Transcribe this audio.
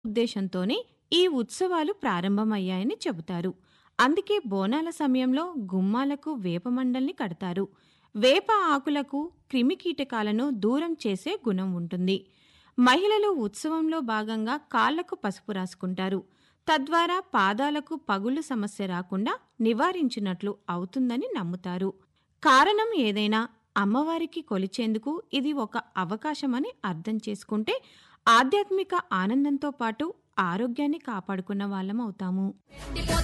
ఉద్దేశంతోనే ఈ ఉత్సవాలు ప్రారంభమయ్యాయని చెబుతారు అందుకే బోనాల సమయంలో గుమ్మాలకు వేప మండల్ని కడతారు వేప ఆకులకు క్రిమికీటకాలను దూరం చేసే గుణం ఉంటుంది మహిళలు ఉత్సవంలో భాగంగా కాళ్లకు పసుపు రాసుకుంటారు తద్వారా పాదాలకు పగులు సమస్య రాకుండా నివారించినట్లు అవుతుందని నమ్ముతారు కారణం ఏదైనా అమ్మవారికి కొలిచేందుకు ఇది ఒక అవకాశమని అర్థం చేసుకుంటే ఆధ్యాత్మిక ఆనందంతో పాటు ఆరోగ్యాన్ని కాపాడుకున్న వాళ్ళం అవుతాము